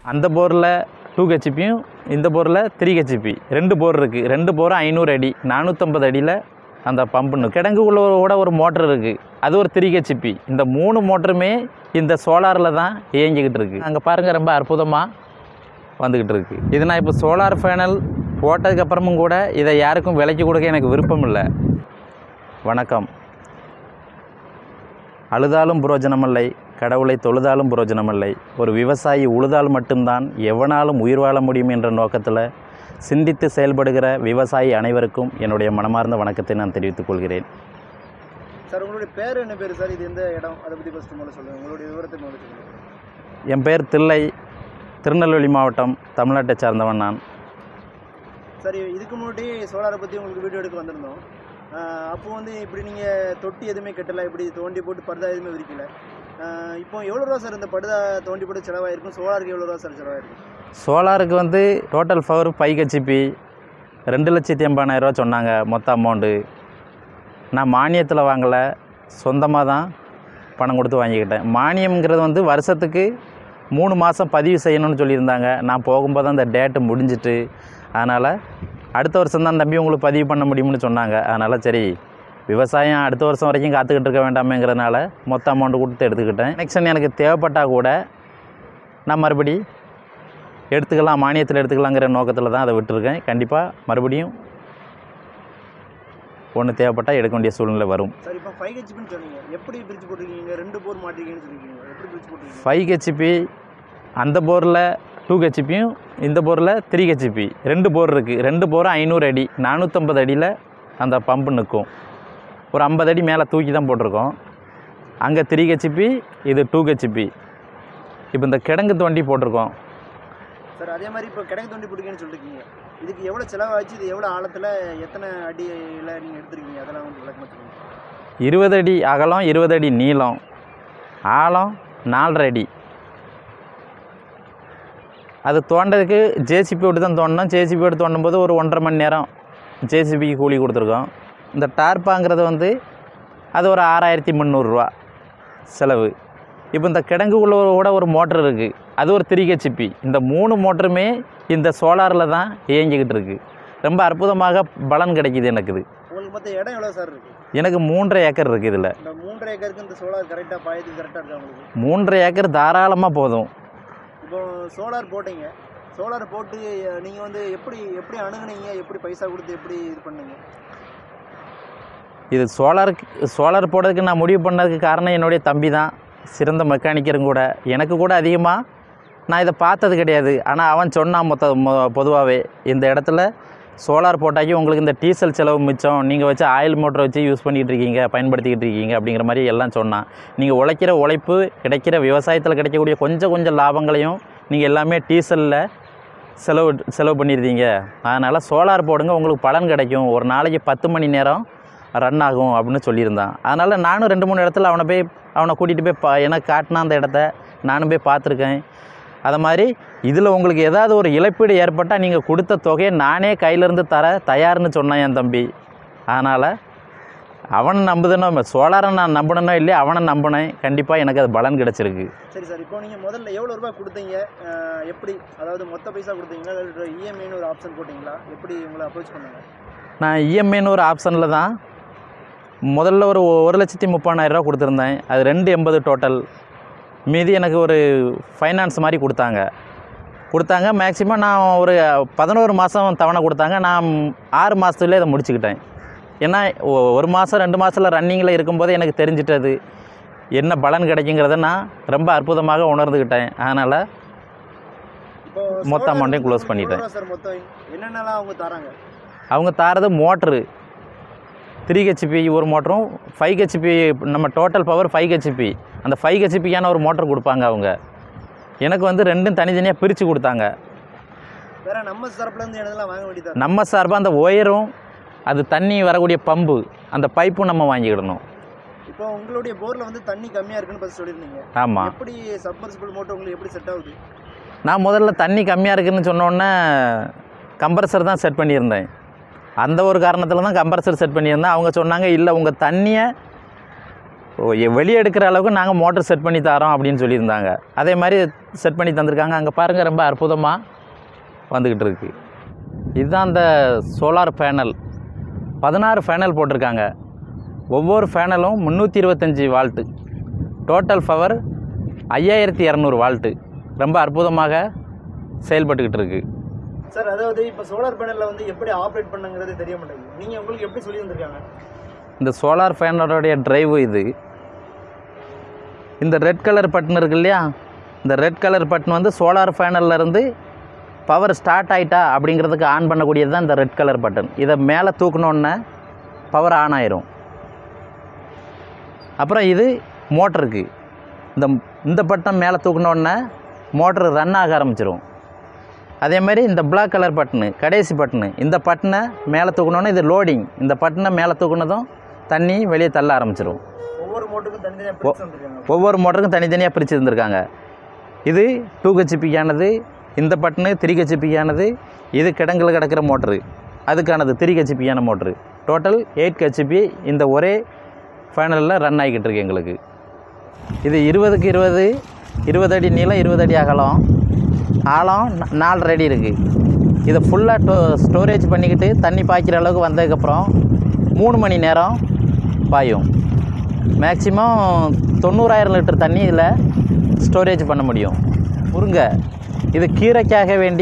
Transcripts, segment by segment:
அந்த போரில் டூ ஹெச்பியும் இந்த போரில் த்ரீ ஹெச்பி ரெண்டு போர் இருக்குது ரெண்டு போரும் ஐநூறு அடி நானூற்றம்பது அடியில் அந்த பம்புன்னு கிடங்குள்ளோட ஒரு மோட்டர் இருக்குது அது ஒரு த்ரீ ஹெச்பி இந்த மூணு மோட்டருமே இந்த சோலாரில் தான் இயங்கிக்கிட்டு இருக்குது அங்கே பாருங்கள் ரொம்ப அற்புதமாக வந்துக்கிட்டு இருக்கு இது நான் இப்போ சோலார் பேனல் போட்டதுக்கப்புறமும் கூட இதை யாருக்கும் விலைக்கு கொடுக்க எனக்கு விருப்பம் இல்லை வணக்கம் அழுதாலும் புரோஜனமில்லை கடவுளை தொழுதாலும் புரோஜனமில்லை ஒரு விவசாயி உழுதால் மட்டும்தான் எவனாலும் உயிர் வாழ முடியும் என்ற நோக்கத்தில் சிந்தித்து செயல்படுகிற விவசாயி அனைவருக்கும் என்னுடைய மனமார்ந்த வணக்கத்தை நான் தெரிவித்துக் கொள்கிறேன் சார் உங்களுடைய பேர் என்ன பேர் சார் இது எந்த இடம் அதை பற்றி ஃபஸ்ட்டு முதல்ல சொல்லுங்கள் உங்களுடைய விவரத்தை முதல்ல சொல்லுங்கள் என் பேர் தில்லை திருநெல்வேலி மாவட்டம் தமிழ்நாட்டை சார்ந்தவன் நான் சரி இதுக்கு முன்னாடி சோலாரை பற்றி உங்களுக்கு வீடியோ எடுக்க வந்திருந்தோம் ஆஹ் அப்போ வந்து இப்படி நீங்கள் தொட்டி எதுவுமே கட்டலை இப்படி தோண்டி போட்டு படுதா எதுவுமே விரிக்கல ஆஹ் இப்போ எவ்வளோ ரூபா சார் இந்த படுதா தோண்டி போட்டு செலவாயிருக்கும் சோலாருக்கு எவ்வளோ ரூபா சார் செலவாயிருக்கும் சோலாருக்கு வந்து டோட்டல் பவர் ஃபைவ் ஹெச்பி ரெண்டு லட்சத்தி எண்பதாயிரரூவா சொன்னாங்க மொத்த அமௌண்ட்டு நான் மானியத்தில் வாங்கலை சொந்தமாக தான் பணம் கொடுத்து வாங்கிக்கிட்டேன் மானியம்ங்கிறது வந்து வருஷத்துக்கு மூணு மாதம் பதிவு செய்யணும்னு சொல்லியிருந்தாங்க நான் போகும்போது தான் அந்த டேட்டு முடிஞ்சிட்டு அதனால் அடுத்த வருஷம் தான் தம்பி உங்களுக்கு பதிவு பண்ண முடியும்னு சொன்னாங்க அதனால் சரி விவசாயம் அடுத்த வருஷம் வரைக்கும் காத்துக்கிட்டு இருக்க வேண்டாமேங்கிறதுனால மொத்த அமௌண்ட்டு கொடுத்து எடுத்துக்கிட்டேன் கனெக்ஷன் எனக்கு தேவைப்பட்டால் கூட நான் மறுபடி எடுத்துக்கலாம் மானியத்தில் எடுத்துக்கலாங்கிற நோக்கத்தில் தான் அதை விட்டுருக்கேன் கண்டிப்பாக மறுபடியும் ஒன்று தேவைப்பட்டால் எடுக்க வேண்டிய சூழ்நிலை வரும் சார் இப்போ ஃபைவ் ஹெச்பின்னு சொன்னீங்க எப்படி பிரித்து போட்டிருக்கீங்க ரெண்டு போர் மாட்டிருக்கீங்கன்னு சொல்லியிருக்கீங்க எப்படி பிரித்து போட்டிருக்கீங்க ஃபைவ் ஹெச்பி அந்த போரில் டூ ஹெச்பியும் இந்த போரில் த்ரீ ஹெச்பி ரெண்டு போர் இருக்குது ரெண்டு போரும் ஐநூறு அடி நானூற்றம்பது அடியில் அந்த பம்பு நிற்கும் ஒரு ஐம்பது அடி மேலே தூக்கி தான் போட்டிருக்கோம் அங்கே த்ரீ ஹெச்பி இது டூ ஹெச்பி இப்போ இந்த கிடங்கு தோண்டி போட்டிருக்கோம் சார் அதே மாதிரி இப்போ கிடக்கு தோண்டி போட்டிருக்கீங்கன்னு சொல்லியிருக்கீங்க இதுக்கு எவ்வளோ செலவாச்சு இது எவ்வளோ ஆழத்தில் எத்தனை அடியில் நீங்கள் எடுத்திருக்கீங்க அதெல்லாம் வந்து விளக்கமாக சொல்லுங்கள் இருபது அடி அகலம் இருபது அடி நீளம் ஆழம் நாலரை அடி அது தோண்டதுக்கு ஜேசிபி விட்டு தான் தோண்டணும் ஜேசிபி விட்டு தோண்டும் போது ஒரு ஒன்றரை மணி நேரம் ஜேசிபிக்கு கூலி கொடுத்துருக்கோம் இந்த டார்பாங்கிறது வந்து அது ஒரு ஆறாயிரத்தி முந்நூறுரூவா செலவு இப்போ இந்த கிடங்குக்குள்ள கூட ஒரு மோட்டர் இருக்குது அது ஒரு த்ரீ ஹெச்பி இந்த மூணு மோட்டருமே இந்த சோலாரில் தான் இயங்கிக்கிட்டு இருக்குது ரொம்ப அற்புதமாக பலன் கிடைக்குது எனக்கு இது உங்களுக்கு மொத்த இடம் எவ்வளோ சார் இருக்குது எனக்கு மூன்றரை ஏக்கர் இருக்குது இதில் இந்த மூன்றரை ஏக்கருக்கு இந்த சோலார் கரெக்டாக பாயத்துக்கு கரெக்டாக இருக்கா உங்களுக்கு மூன்றரை ஏக்கர் தாராளமாக போதும் இப்போ சோலார் போட்டீங்க சோலார் போட்டு நீங்கள் வந்து எப்படி எப்படி அணுகுனீங்க எப்படி பைசா கொடுத்து எப்படி இது பண்ணீங்க இது சோலாருக்கு சோலார் போடுறதுக்கு நான் முடிவு பண்ணதுக்கு காரணம் என்னுடைய தம்பி தான் சிறந்த மெக்கானிக்கரும் கூட எனக்கு கூட அதிகமாக நான் இதை பார்த்தது கிடையாது ஆனால் அவன் சொன்னான் மொத்த பொதுவாகவே இந்த இடத்துல சோலார் போட்டாக்கி உங்களுக்கு இந்த டீசல் செலவு மிச்சம் நீங்கள் வச்சு ஆயில் மோட்டர் வச்சு யூஸ் பண்ணிகிட்டு இருக்கீங்க பயன்படுத்திக்கிட்டு இருக்கீங்க அப்படிங்கிற மாதிரி எல்லாம் சொன்னான் நீங்கள் உழைக்கிற உழைப்பு கிடைக்கிற விவசாயத்தில் கிடைக்கக்கூடிய கொஞ்சம் கொஞ்சம் லாபங்களையும் நீங்கள் எல்லாமே டீசலில் செலவு செலவு பண்ணியிருந்தீங்க அதனால் சோலார் போடுங்க உங்களுக்கு பலன் கிடைக்கும் ஒரு நாளைக்கு பத்து மணி நேரம் ரன் ஆகும் அப்படின்னு சொல்லியிருந்தான் அதனால் நானும் ரெண்டு மூணு இடத்துல அவனை போய் அவனை கூட்டிகிட்டு போய் பா எனக்கு காட்டினா அந்த இடத்த நானும் போய் பார்த்துருக்கேன் அதை மாதிரி இதில் உங்களுக்கு ஏதாவது ஒரு இழப்பீடு ஏற்பட்டால் நீங்கள் கொடுத்த தொகையை நானே கையிலேருந்து தர தயார்னு சொன்னான் என் தம்பி அதனால் அவனை நம்புதுனோ சோலாரை நான் நம்பினோ இல்லையா அவனை நம்பினேன் கண்டிப்பாக எனக்கு அது பலன் கிடச்சிருக்கு சரி சார் இப்போ நீங்கள் முதல்ல எவ்வளோ ரூபாய் கொடுத்தீங்க அஹ் எப்படி அதாவது மொத்த பைசா கொடுத்தீங்களா இல்லை இஎம்ஐன்னு ஒரு ஆப்ஷன் போட்டிங்களா எப்படி உங்களை அப்ரோச் பண்ணாங்க நான் இஎம்ஐன்னு ஒரு ஆப்ஷனில் தான் முதல்ல ஒரு ஒரு லட்சத்தி முப்பதாயிரரூவா கொடுத்துருந்தேன் அது ரெண்டு எண்பது டோட்டல் மீதி எனக்கு ஒரு ஃபைனான்ஸ் மாதிரி கொடுத்தாங்க கொடுத்தாங்க மேக்ஸிமம் நான் ஒரு பதினோரு மாதம் தவணை கொடுத்தாங்க நான் ஆறு மாதத்துலேயே இதை முடிச்சுக்கிட்டேன் ஏன்னா ஒ- ஒரு மாதம் ரெண்டு மாதத்தில் ரன்னிங்கில் இருக்கும்போதே எனக்கு தெரிஞ்சிட்டது என்ன பலன் கிடைக்குங்கிறத நான் ரொம்ப அற்புதமாக உணர்ந்துக்கிட்டேன் அதனால் இப்போ மொத்த solar amount-ஐயும் close உங்களுக்கு பண்ணிட்டேன். எவ்வளோ சார் மொத்தம் என்னென்னலாம் அவங்க தராங்க அவங்க தாரது மோட்ரு த்ரீ ஹெச்பி ஒரு மோட்டரும் ஃபைவ் ஹெச்பி நம்ம டோட்டல் பவர் ஃபைவ் ஹெச்பி அந்த ஃபைவ் ஹெச்பிக்கான ஒரு மோட்டர் கொடுப்பாங்க அவங்க எனக்கு வந்து ரெண்டும் தனித்தனியாக பிரித்து கொடுத்தாங்க வேற நம்ம தரப்புலேருந்து என்னதெல்லாம் வாங்க வேண்டியதா நம்ம சார்பாக அந்த ஒயரும் அது தண்ணி வரக்கூடிய பம்பு அந்த பைப்பும் நம்ம வாங்கிக்கிடணும் இப்போ உங்களுடைய போர்ல வந்து தண்ணி கம்மியா இருக்குன்னு ஃபர்ஸ்ட் சொல்லியிருந்தீங்க ஆமாம் எப்படி சப்மர்சிபிள் மோட்டர் உங்களுக்கு எப்படி செட் ஆகுது நான் முதல்ல தண்ணி கம்மியாக இருக்குதுன்னு சொன்னோன்னே கம்ப்ரஸர் தான் செட் பண்ணியிருந்தேன் அந்த ஒரு காரணத்தில் தான் கம்ப்ரஸர் செட் பண்ணியிருந்தேன் அவங்க சொன்னாங்க இல்லை உங்கள் தண்ணியை வெளியே எடுக்கிற அளவுக்கு நாங்கள் மோட்டர் செட் பண்ணி தரோம் அப்படின்னு சொல்லியிருந்தாங்க அதே மாதிரி செட் பண்ணி தந்திருக்காங்க அங்கே பாருங்கள் ரொம்ப அற்புதமாக வந்துக்கிட்டு இருக்கு இதுதான் அந்த சோலார் பேனல் பதினாறு பேனல் போட்டிருக்காங்க ஒவ்வொரு பேனலும் முந்நூற்றி இருபத்தஞ்சி வால்ட்டு டோட்டல் பவர் ஐயாயிரத்தி இரநூறு வால்ட்டு ரொம்ப அற்புதமாக செயல்பட்டுக்கிட்டு இருக்கு சார் அதாவது இப்போ சோலார் பேனலில் வந்து எப்படி ஆப்ரேட் பண்ணுங்கிறது தெரிய மாட்டேங்குது நீங்கள் உங்களுக்கு எப்படி சொல்லி தந்திருக்காங்க இந்த சோலார் பேனலோடைய டிரைவு இது இந்த ரெட் கலர் பட்டன் இருக்கு இல்லையா இந்த ரெட் கலர் பட்டன் வந்து சோலார் இருந்து பவர் ஸ்டார்ட் ஆயிட்டா அப்படிங்கிறதுக்கு ஆன் பண்ணக்கூடியது தான் இந்த ரெட் கலர் பட்டன் இதை மேலே தூக்கணுன்னே பவர் ஆன் ஆயிரும் அப்புறம் இது மோட்டருக்கு இந்த இந்த பட்டன் மேலே தூக்கினோடனே மோட்டர் ரன் ஆக ஆரம்பிச்சிரும் அதே மாதிரி இந்த பிளாக் கலர் பட்டனு கடைசி பட்டனு இந்த பட்டனை மேலே தூக்கணுன்னே இது லோடிங் இந்த பட்டனை மேலே தூக்குனதும் தண்ணி வெளியே தள்ள ஆரம்பிச்சிரும் ஒவ்வொரு மோட்டருக்கும் தனித்தனியாக பிரிச்சு வந்திருக்காங்க ஒவ்வொரு மோட்டருக்கும் தனித்தனியாக பிரித்து இருந்திருக்காங்க இது டூ ஹெச்பிக்கானது இந்த பட்டனு த்ரீ ஹெச்பிக்கானது இது கிடங்கில் கிடக்கிற மோட்ரு அதுக்கானது த்ரீ ஹெச்பியான மோட்ரு டோட்டல் எயிட் ஹெச்பி இந்த ஒரே ஃபேனலில் ரன் ஆகிக்கிட்டு இருக்கு எங்களுக்கு இது இருபதுக்கு இருபது இருபது அடி நீளம் இருபது அடி அகலம் ஆழம் நா- நாலரை அடி இருக்குது இதை ஃபுல்லாக டோ ஸ்டோரேஜ் பண்ணிக்கிட்டு தண்ணி பாய்க்கிற அளவுக்கு வந்ததுக்கப்புறம் மூணு மணி நேரம் பாயும் மேக்ஸிமம் தொண்ணூறாயிரம் லிட்டர் தண்ணி இதில் ஸ்டோரேஜ் பண்ண முடியும் முருங்கை இது கீரைக்காக வேண்டி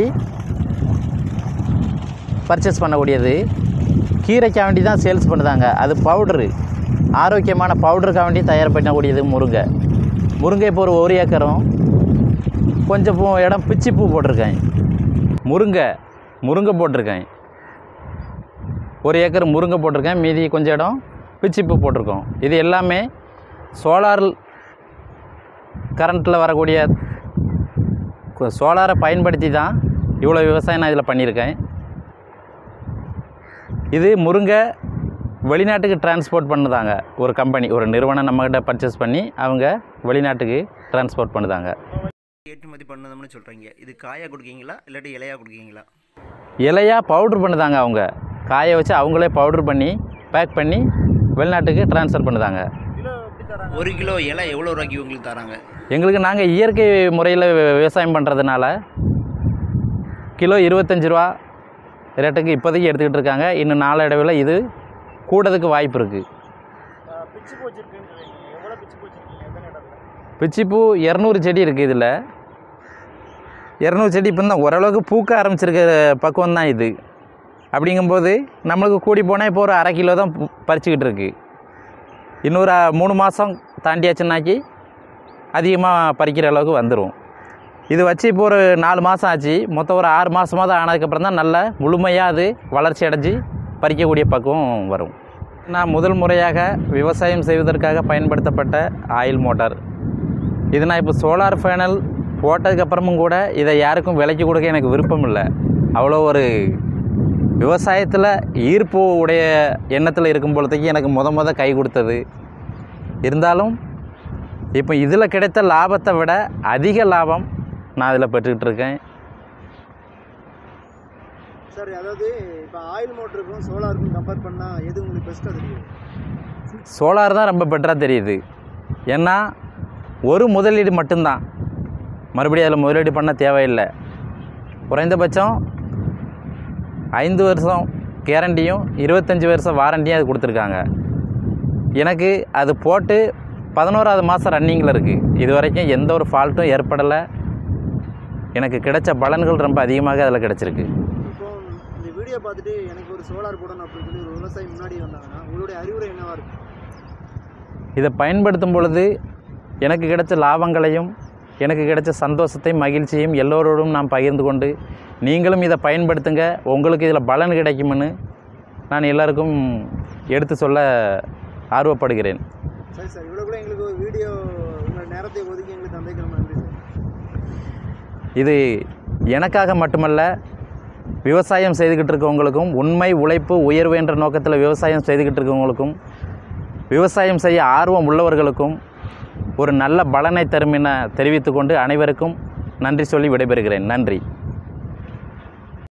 பர்ச்சேஸ் பண்ணக்கூடியது கீரைக்காக வேண்டி தான் சேல்ஸ் பண்ணுதாங்க அது பவுட்ரு ஆரோக்கியமான பவுடருக்காக வேண்டி தயார் பண்ணக்கூடியது முருங்கை முருங்கை இப்போ ஒரு ஒரு ஏக்கரும் கொஞ்சம் பூ இடம் பிச்சி பூ போட்டிருக்கேன் முருங்கை முருங்கை போட்டிருக்கேன் ஒரு ஏக்கர் முருங்கை போட்டிருக்கேன் மீதி கொஞ்சம் இடம் பிச்சிப்பூ போட்டிருக்கோம் இது எல்லாமே சோலார் கரண்ட்டில் வரக்கூடிய கு- சோலாரை பயன்படுத்தி தான் இவ்வளோ விவசாயம் நான் இதில் பண்ணியிருக்கேன் இது முருங்கை வெளிநாட்டுக்கு டிரான்ஸ்போர்ட் பண்ணுதாங்க ஒரு கம்பெனி ஒரு நிறுவனம் நம்மக்கிட்ட பர்ச்சேஸ் பண்ணி அவங்க வெளிநாட்டுக்கு டிரான்ஸ்போர்ட் பண்ணுதாங்க ஏற்றுமதி பண்ணதும்னு சொல்கிறீங்க இது காயாக கொடுக்கீங்களா இல்லாட்டி இலையாக கொடுக்கீங்களா இலையாக பவுட்ரு பண்ணுதாங்க அவங்க காய வச்சு அவங்களே பவுட்ரு பண்ணி பேக் பண்ணி வெளிநாட்டுக்கு ட்ரான்ஸ்ஃபர் பண்ணுதாங்க ஒரு கிலோ இலை எவ்வளோ ரூபாய்க்கு உங்களுக்கு தராங்க எங்களுக்கு நாங்கள் இயற்கை முறையில் விவசாயம் பண்ணுறதுனால கிலோ இருபத்தஞ்சி ரூபா ரேட்டுக்கு இப்போதைக்கு எடுத்துக்கிட்டு இருக்காங்க இன்னும் நாளடைவில் இது கூடதுக்கு வாய்ப்பு இருக்குது பிச்சு போச்சிருக்குன்னு எவ்வளோ பிச்சு போச்சிருக்கீங்க எத்தனை இடத்துல பிச்சிப்பூ இரநூறு செடி இருக்குது இதில் இரநூறு செடி இப்போ தான் ஓரளவுக்கு பூக்க ஆரம்பிச்சிருக்க பக்குவம் தான் இது அப்படிங்கும்போது நம்மளுக்கு கூடி போனால் இப்போ ஒரு அரை கிலோ தான் பு- பறிச்சுக்கிட்டு இருக்கு இன்னொரு அ, மூணு மாதம் தாண்டியாச்சுன்னாக்கி அதிகமாக பறிக்கிற அளவுக்கு வந்துடும் இது வச்சு இப்போ ஒரு நாலு மாதம் ஆச்சு மொத்தம் ஒரு ஆறு மாதமாக தான் ஆனதுக்கப்புறம் தான் நல்ல முழுமையாக அது வளர்ச்சி அடைஞ்சு பறிக்கக்கூடிய பக்குவம் வரும் நான் முதல் முறையாக விவசாயம் செய்வதற்காக பயன்படுத்தப்பட்ட ஆயில் மோட்டார் இது நான் இப்போ சோலார் பேனல் போட்டதுக்கப்புறமும் கூட இதை யாருக்கும் விலைக்கு கொடுக்க எனக்கு விருப்பம் இல்லை அவ்வளோ ஒரு விவசாயத்தில் ஈர்ப்பு உடைய எண்ணத்தில் இருக்கும் பொழுதுக்கு எனக்கு முத முத கை கொடுத்தது இருந்தாலும் இப்போ இதில் கிடைத்த லாபத்தை விட அதிக லாபம் நான் இதில் பெற்றுக்கிட்டு இருக்கேன் சார் அதாவது இப்போ ஆயில் மோட்டருக்கும் சோலாருக்கும் கம்பேர் பண்ணால் எது உங்களுக்கு பெஸ்ட்டாக தெரியும் சோலார் தான் ரொம்ப பெட்டராக தெரியுது ஏன்னா ஒரு முதலீடு மட்டும்தான் மறுபடியும் அதில் முதலீடு பண்ண தேவையில்லை குறைந்தபட்சம் ஐந்து வருஷம் கேரண்டியும் இருபத்தஞ்சி வருஷம் வாரண்டியும் அது கொடுத்துருக்காங்க எனக்கு அது போட்டு பதினோராவது மாதம் ரன்னிங்கில் இருக்குது இது வரைக்கும் எந்த ஒரு ஃபால்ட்டும் ஏற்படலை எனக்கு கிடைச்ச பலன்கள் ரொம்ப அதிகமாக அதில் கிடச்சிருக்கு இப்போ இந்த வீடியோ பார்த்துட்டு எனக்கு ஒரு சோலார் போடணும் அப்படின்னு சொல்லி ஒரு விவசாயி முன்னாடி வந்தாங்கன்னா உங்களுடைய அறிவுரை என்னவா இருக்கும் இதை பயன்படுத்தும் பொழுது எனக்கு கிடைச்ச லாபங்களையும் எனக்கு கிடைச்ச சந்தோஷத்தையும் மகிழ்ச்சியும் எல்லோரோடும் நான் பகிர்ந்து கொண்டு நீங்களும் இதை பயன்படுத்துங்க உங்களுக்கு இதில் பலன் கிடைக்கும்னு நான் எல்லாருக்கும் எடுத்து சொல்ல ஆர்வப்படுகிறேன் சரி சார் இவ்வளோ கூட எங்களுக்கு ஒரு வீடியோ உங்கள் நேரத்தை ஒதுக்கி எங்களுக்கு தந்தைக்கு ரொம்ப நன்றி சார் இது எனக்காக மட்டுமல்ல விவசாயம் செய்துக்கிட்டு இருக்கவங்களுக்கும் உண்மை உழைப்பு உயர்வு என்ற நோக்கத்தில் விவசாயம் செய்துக்கிட்டு இருக்கவங்களுக்கும் விவசாயம் செய்ய ஆர்வம் உள்ளவர்களுக்கும் ஒரு நல்ல பலனை தரும் என தெரிவித்துக்கொண்டு அனைவருக்கும் நன்றி சொல்லி விடைபெறுகிறேன் நன்றி